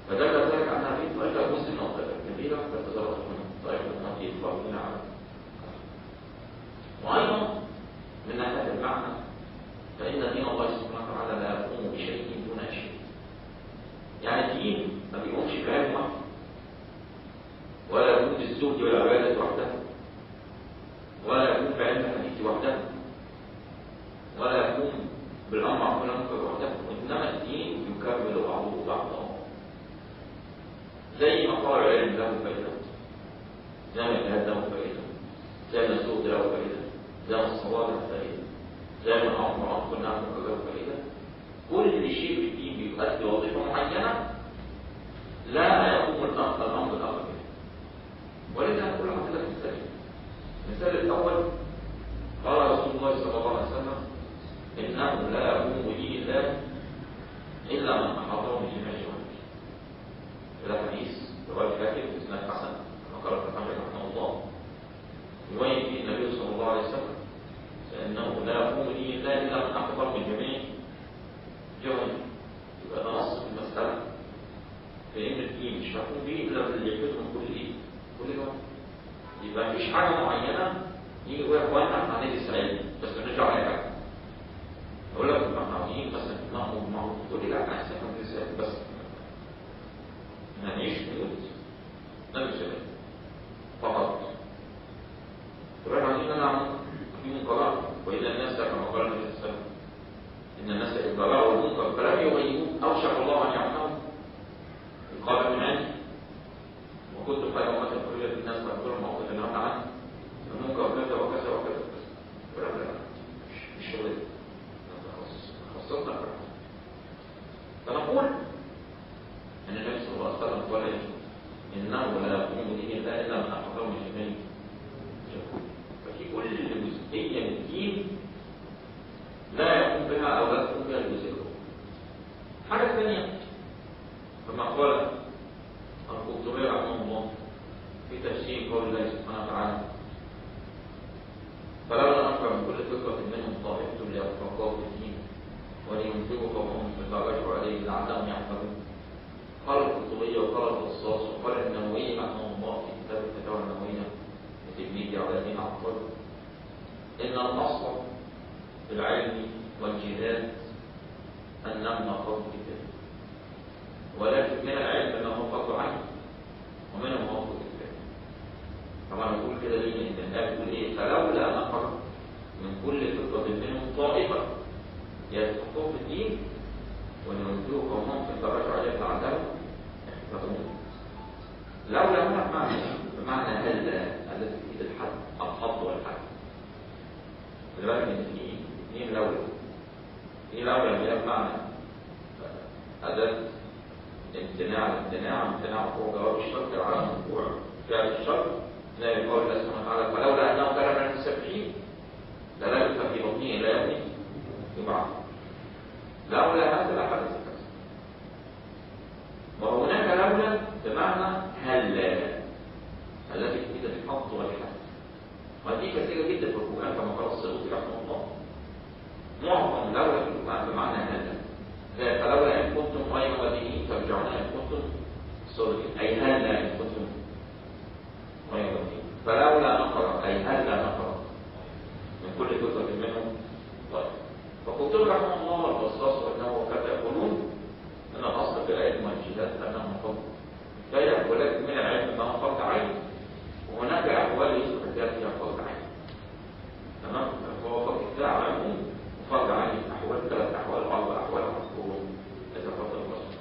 فدل ذلك على هذه الطريقة مسلمة وطريقة كبيرة فتدرس من طريقة التي يتفرقون عنها وأيضا من هذا المعنى فإن دين الله سبحانه وتعالى لا يقوم بشيء دون شيء يعني الدين ما بيقومش بعلم واحد ولا يقوم بالزهد والعبادة وحده ولا يقوم بعلم الحديث وحده ولا يقوم بالأمر معروف والنهي وحده وإنما الدين يكمل بعضه بعضا زي ما قال العلم له فائدة زي ما الجهاد له فائدة زي ما الزهد له فائدة زي ما الصواب له فائدة زي ما الأمر معروف والنهي له فائدة كل شيء في الدين بيؤدي وظيفة معينة لا يقوم الأمر الأمر الآخر به ولذا نقول لك مثال المثال الأول قال رسول الله صلى الله عليه وسلم إنه لا يقوم به الله إلا من أحاطه من جميع جوانبه هذا حديث رواية الحاكم بإسناد حسن كما قال ابن حجر رحمه الله يبين فيه النبي صلى الله عليه وسلم فإنه لا يقوم به الله إلا من أحاطه من جميع جوانبه يبقى ده نص في المسألة فإن الدين مش مفهوم به إلا باللي يحفظه من كل إيه؟ كل جوانب يبقى مفيش حاجة معينة يجي يقول يا اخوانا احنا هندرس علم بس مالناش دعوه باي حاجه اقول لك ما احنا عاوزين مثلا نعمل معروف تقول لي لا احنا عايزين ندرس علم بس نعيش بيوت ندرس علم فقط طب احنا عايزين نعمل في منكرات واذا الناس كما قال النبي صلى الله عليه وسلم ان الناس اتبعوا المنكر فلم يغيروه اوشك الله ان يعملوا قال من عندي وكنت خير امه خرجت للناس فاقول الموقف اللي نهى عنه المنكر كذا وكذا وكذا ولا لا مش مش شغل خصصنا فنقول ان النبي صلى الله عليه وسلم قال انه لا يقوم به الا الا من احضره من جميع ففي كل جزئيه من الدين لا يقوم بها او لا تقوم بها الجزئيه حاجه ثانيه كما قال القرطبي رحمه الله في تفسير قول الله سبحانه وتعالى فلولا أنفر من كل فكرة منهم طائفة ليتفقهوا في الدين ولينذروا قومهم فتعرجوا عليه لعلهم يعقلون قال القرطبي وقال القصاص وقال النووي رحمه الله في كتاب الفتاوى النووية لتلميذ على دين عقل إن الأصل في العلم والجهاد أن نمنع فرض الكتاب ولكن من العلم أنه فرض عين ومنه ما هو الكتاب طبعا نقول كده ليه ان الآية بتقول ايه فلولا نفر من كل فرقة منهم طائفة يتفقهوا في الدين وننزلوا قومهم في الدرجة عليهم لعلهم يحفظون لولا هنا بمعنى بمعنى هل التي تفيد الحد الحظ والحد خلي بالك ان في اثنين لولا في لولا هي بمعنى أداة امتناع الامتناع امتناع وقوع جواب الشرط على وقوع فعل الشرط زي قول الله سبحانه وتعالى فلولا انه كان من المسبحين للبث في بطنه الى يوم يبعث لولا هذا لحدث كذا وهناك لولا بمعنى هلا التي تفيد الحظ والحد ودي كثيره جدا في القران كما قال السيوطي رحمه الله معظم لولا في القران بمعنى هلا زي فلولا ان كنتم غير مدينين ترجعون ان كنتم صادقين اي هلا ان كنتم غير مدينين فلولا نفر اي هلا نفر من كل فرقه منهم طيب فقلت رحمه الله والقصاص وانه وكذا يقولون ان الاصل في العلم والجهاد انه فرض كفايه ولكن من العلم انه فرض عين وهناك احوال يصبح الكافر فيها فرض عين تمام فهو فرض كفايه عنهم وفرض عين احوال ثلاث احوال او اربع احوال مذكورون يتفضل الرسول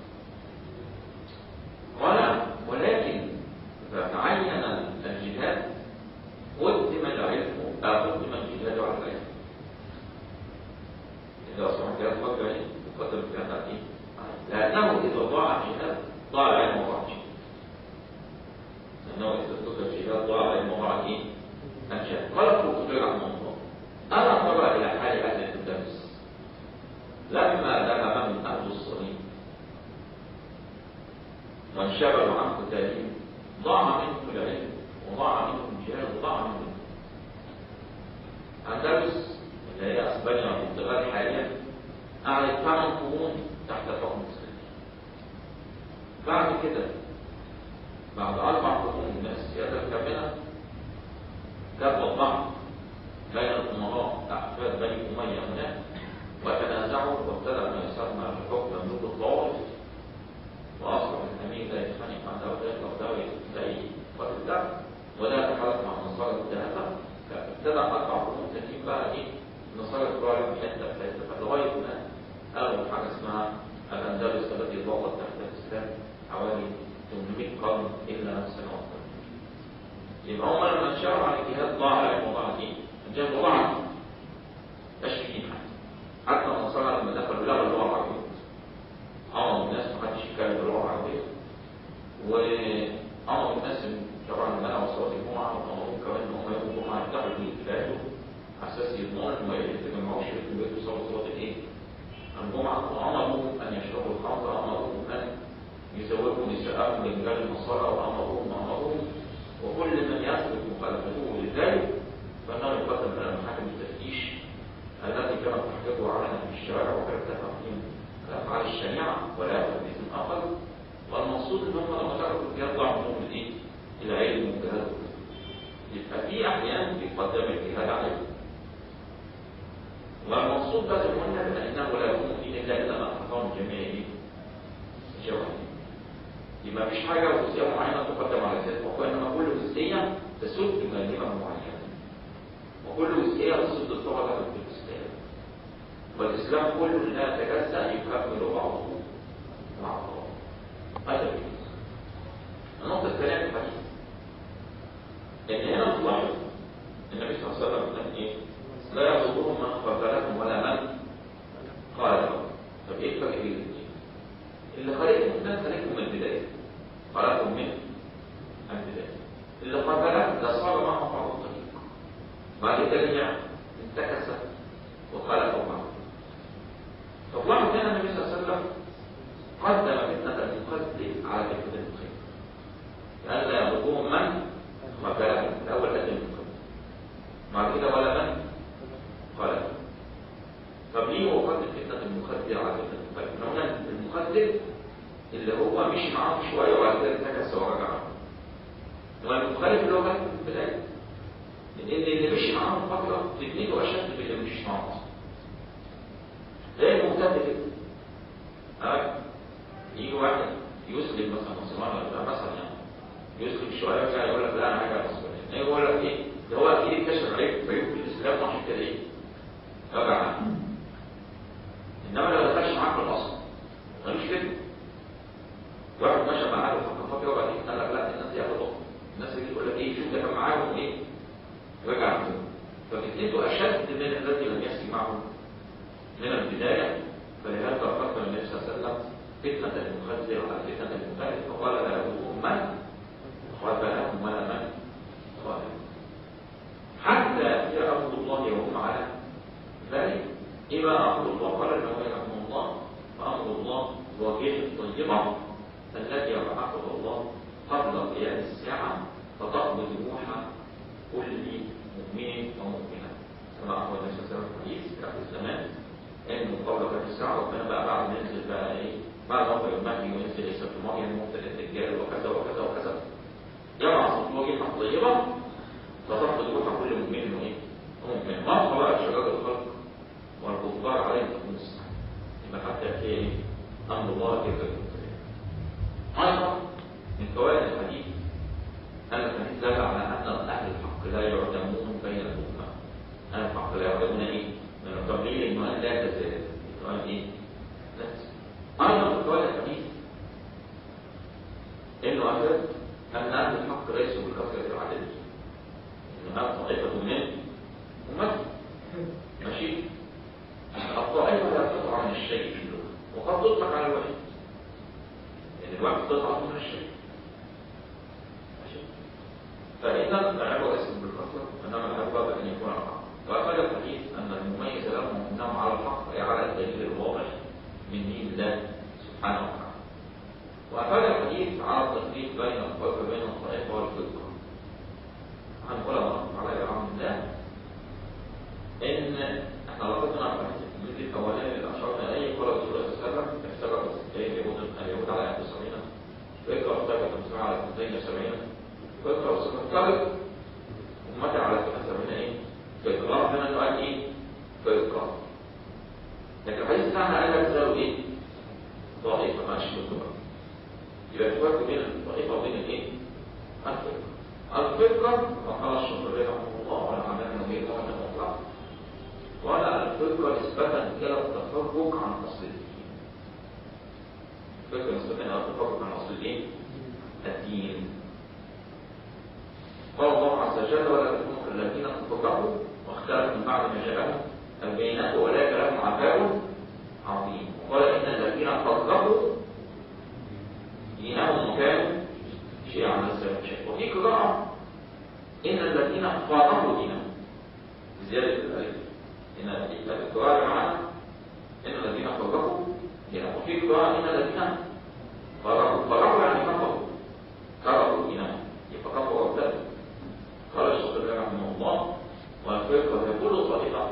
قال ولكن اذا تعين الجهاد قدم العلم قدم الجهاد على العلم إذا أصبح كده فضل علم يقدم الجهاد على إيه؟ لأنه إذا ضاع الجهاد ضاع العلم وضاع الجهاد لأنه إذا ذكر الجهاد ضاع العلم وضاع إيه؟ الجهاد قال القرطبي رحمه الله أنا ترى إلى حال أهل الأندلس لما ذهب أهل الصليب وانشغلوا عن قتالهم ضاع منهم العلم وضاع منهم الجهاد وضاع منهم أندلس اللي هي اسبانيا والبرتغال حاليا قعدت ثمان قرون تحت حكم المسلمين. بعد كده بعد أربع قرون من السيادة الكاملة كانت وضعت بين الأمراء أحفاد بني أمية هناك وتنازعوا وابتدأ ما يسمى بحكم مملوك الطوائف وأصبح الأمير لا يتخانق مع دولة وده زي وتبدأ ولا يتحالف مع النصارى الثلاثة فابتدأ أربع قرون تانيين بقى إيه النصارى الكبار في حتة في حتة لغاية ما قالوا حاجة اسمها الأندلس التي ضاقت تحت الإسلام حوالي 800 قرن إلا سنوات يبقى هم لما انشروا على الجهاد ضاع على الموضوع دي الجهاد ضاع تشكيك حتى النصارى لما دخلوا لغوا اللغة العربية أمروا الناس ما حدش يتكلم باللغة العربية وأمروا الناس طبعا منعوا صلاة الجمعة وأمروا كمان إن هم يوم الجمعة يفتحوا البلاد على أساس يضمنوا إن ما يتجمعوش في البيت ويصلوا صلاة الإيه؟ الجمعة وأمروا أن يشربوا الخمر وأمروا أن يزوجوا نساءهم لرجال النصارى وأمرهم وأمرهم وكل من يثبت مخالفته لذلك فإنه يقدم إلى محاكم التفتيش التي كانت تحققه علنا في الشارع وكانت تقييم أفعال الشريعة ولا تنفيذ آخر والمقصود إن هم لما تركوا يطلع منهم الإيه؟ العلم والجهاد يبقى في أحيان بيقدم الجهاد عليه والمقصود بس هنا بأنه لا يكون في إلا إلا ما أحكام جميع الجوانب يبقى مفيش حاجة جزئية معينة تقدم على ذات وإنما كل جزئية تسد جانبا معينا وكل جزئية تصد الطبقة في الإسلام والإسلام كله لا يتجزأ يكمل بعضه مع بعض هذا الفكرة النقطة الثانية في الحديث إن هنا تلاحظ النبي صلى الله عليه وسلم قال إيه؟ لا يضرهم من قتلهم ولا من قال لهم طب إيه الفرق بين الاثنين؟ اللي خلقهم ده خلقهم من البداية خلقهم من البداية اللي قتله ده صار معه بعض الطريق بعد كده رجع انتكس وخلقه معه فطلعوا هنا النبي صلى الله عليه وسلم قدم فتنة المقتل على فتنة المخيم قال لا يضرهم من قتلهم الأول قدم المقتل بعد كده ولا من قال طب ليه هو قدم فتنة المخدر على فتنة المخدر؟ هنا المخدر اللي هو مشي معاهم شوية وبعد كده انتكس ورجع والمخالف اللي هو خالف في البداية لأن اللي مشي معاهم فترة فتنته أشد من اللي مشي معاهم أصلا زي المهتد كده عارف يجي واحد يسلم مثلا نصراني ولا مثلا يعني يسلم شوية ويرجع يقول لك لا أنا حاجة نصراني يقول لك إيه ده هو أكيد اكتشف عليك فيوم في الإسلام وعشان كده إيه رجع عنه انما لو دخلش معاك في الاصل ملوش كده واحد ماشي معاه في فتره وبعدين قال لك لا الناس دي غلط الناس اللي تقول لك ايه شوف ده كان معاهم ايه رجع عنه ففتنته اشد من الذي لم يسري معه من البدايه فلهذا قدم النبي صلى الله عليه وسلم فتنه المخزي على فتنه المخالف فقال لا يضرهم من قاتلهم ولا من قاتلهم حتى يا عبد الله وهم على ذلك إما أمر الله قال إنه يرحمه الله وأمر الله الواقعة الطيبة التي يبعثها الله قبل قيام الساعة فتقبض روح كل مؤمن ومؤمنة كما أخبر النبي صلى الله عليه وسلم في الحديث في آخر الزمان إنه قبل قيام الساعة ربنا بقى بعد ما ينزل بقى إيه بعد ما المهدي وينزل عيسى ابن مريم ومبتدأ الدجال وكذا وكذا وكذا يبعث الواقعة الطيبة فتقبض روح كل مؤمن وإيه ومؤمنة ما خلق شجرة الخلق والكفار عليهم تكون الساعة يبقى حتى يأتي إيه؟ أمر الله كيف يكون أيضا من فوائد الحديث أن الحديث دل على أن أهل الحق لا يعدمون بين الأمة أهل الحق لا يعدمون إيه؟ من التقليل إنه أن لا تزال إنه إيه؟ لا تزال أيضا من فوائد الحديث إنه أثبت أن أهل الحق ليسوا بالكثرة العدد إنه طائفة من أمته ماشي الطائفة لا تقطع من الشيء في اللغة وقد تطلق على الوحيد يعني الوحيد قطعة من الشيء ماشي فإذا العبرة ليست بالكثرة إنما العبرة بأن يكون الحق وأفاد الحديث أن المميز لهم أنهم على الحق أي على الدليل الواضح من دين الله سبحانه وتعالى وأفاد الحديث على التفريق بين الفرق بين الطائفة والفرقة عن علماء على رحمه الله إن احنا لقطنا على الجزء الاولاني اللي اشرنا اليه قال رسول الله صلى الله عليه وسلم افترقت اليهود اليهود على 71 72 فكرة وستفترق أمتي على 72 إيه؟ فكرة ربنا إنه قال إيه؟ فكرة لكن الحديث بتاعنا قال لك زاوية إيه؟ طائفة ماشي فكرة يبقى في فرق بين الطائفة وبين الإيه؟ الفكرة الفكرة وقال الشافعي رحمه الله ولا عملنا به ولا مطلق ولا الفكرة نسبة إلى التفرق عن أصل الدين الفكرة نسبة إلى التفرق عن أصل الدين الدين قال الله عز وجل ولا تكونوا كالذين تفرقوا واختلفوا من بعد ما جاءهم البينات أولئك لهم عذاب عظيم وقال إن الذين فرقوا دينهم وكانوا شيعا لسه شيء وفي قراءة إن الذين فرقوا دينهم زيادة الألف إن القراءة معنا إن الذين فرقوا دينهم وفي قراءة إن الذين فرقوا فرقوا يعني كفروا كفروا دينهم يبقى كفروا وابتدوا قال الشيخ رحمه الله والفرقة هي كل طائفة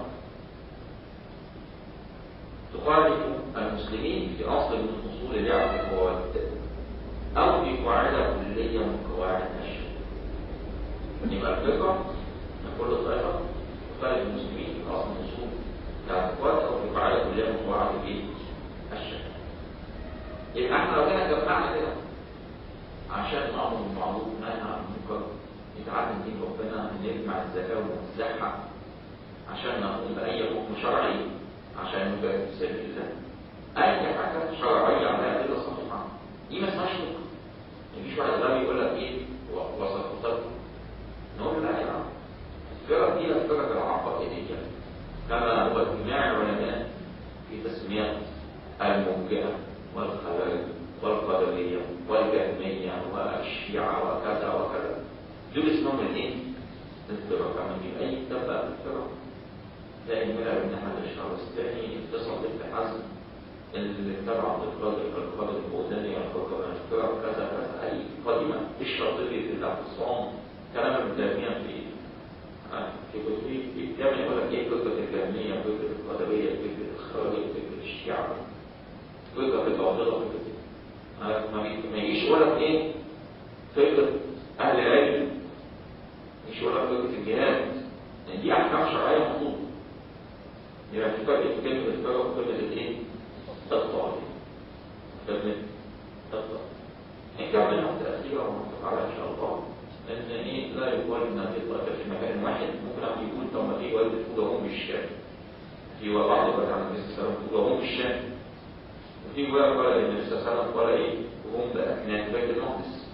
تخالف المسلمين في أصل من أصول الاعتقاد أو في قاعدة كلية من قواعد الشرع يبقى الفقه من كل طائفة تخالف المسلمين في أصل من أصول الاعتقاد أو في قاعدة كلية من قواعد الشرع يبقى احنا لو جينا جمعنا كده عشان نأمر بالمعروف وننهى عن المنكر نتعلم دين ربنا نجمع الزكاة ونوزعها عشان نقوم بأي حكم شرعي عشان نجاهد في سبيل الله أي حاجة شرعية على أدلة صحيحة دي ما اسمهاش فقه مفيش واحد غبي يقول لك ايه وصف الطب نقول لا يا عم الفرق دي الفرق العقائدية كما هو اجتماع العلماء في تسمية المرجئة والخوارج والقدرية والجهمية والشيعة وكذا وكذا دول اسمهم الايه؟ الفرق لما نجيب أي كتاب بقى في الفرق تلاقي الملأ بن حد الشهرستاني اتصل بابن حزم اللي تبع القاضي القاضي البغدادي الفرقة الفرق كذا كذا أي قديمة الشاطبي في الاعتصام كلام ابن تيمية في في كتبه في كتاب يقول لك ايه فكرة الجهمية فكرة القدرية فكرة الخارج فكرة الشيعة فكرة الباطلة فكرة ما يجيش يقول لك ايه فكرة أهل العلم مش يقول لك فكرة الجهاد لأن دي أحكام شرعية مطلوبة يبقى في فرق في كلمة الفرق وكلمة الايه؟ الطائف كلمة الطائف نكمل نقطة أخيرة ونتفق على إن شاء الله لأن إيه لا يقال إن هذه الطائفة في مكان واحد ممكن أن يقول طب ما في والد فوق بالشام في بعض الوقت عن النبي صلى الله عليه وسلم فوق بالشام وفي رواية قال النبي صلى الله عليه وسلم قال إيه وهم بأكنان بيت المقدس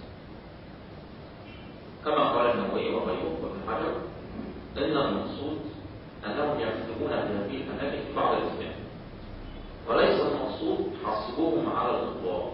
كما قال النووي وغيره وابن حجر إن المقصود أنهم يكتبون بهذه الأماكن في بعض الأسماء وليس المقصود حصرهم على الإطلاق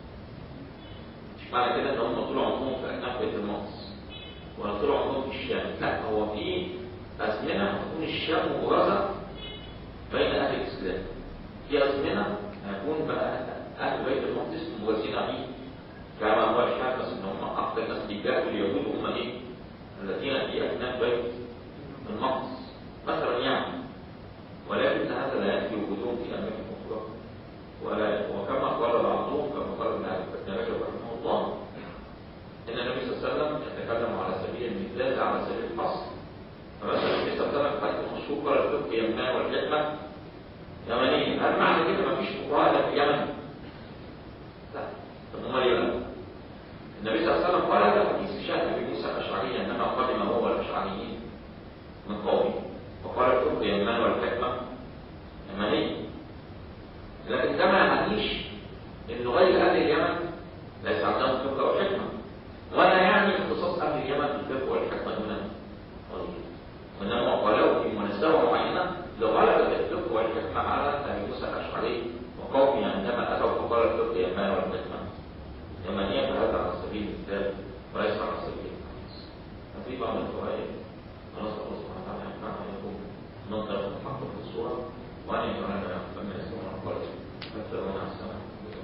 مش معنى كده إن هم طول عمرهم في أكناف بيت المقدس ولا طول عمرهم في الشام لا هو في أزمنة تكون الشام مبرزة بين أهل الإسلام في أزمنة هيكون بقى أهل بيت المقدس مبرزين عليه كما هو الحال بس إن هم أكثر ناس بيجاهدوا اليهود هم إيه؟ الذين في أكناف بيت المقدس مثلا يعني ولكن هذا لا يكفي وجودهم في اماكن اخرى ولا وكما قال بعضهم كما قال ابن ابن رجب رحمه الله ان النبي صلى الله عليه وسلم يتكلم على سبيل المثال لا على سبيل الحصر فمثلا النبي صلى الله عليه وسلم حديث مشهور قال الفقه يمنى والحكمه يمنيين هل معنى كده ما فيش فقهاء في اليمن؟ لا طب امال ايه بقى؟ النبي صلى الله عليه وسلم قال هذا حديث شاهد بموسى الاشعري انما قدم هو الاشعريين من قومه وقال الفقه يمان والحكمة يمانية لكن ده ما يعنيش ان غير اهل اليمن ليس عندهم فقه وحكمة ولا يعني اختصاص اهل اليمن بالفقه والحكمة دون غيره وانما قالوا في مناسبة معينة لغلبة الفقه والحكمة على ابي موسى الاشعري وقومه عندما اتوا فقال الفقه يمان والحكمة يمانية فهذا على سبيل المثال وليس على سبيل الحديث ففي بعض الفوائد ونسأل الله سبحانه وتعالى أن ينفعنا ويكون نظر الحق في الصورة وأن يجعلنا من يسمعون القول فاتبعونا السلام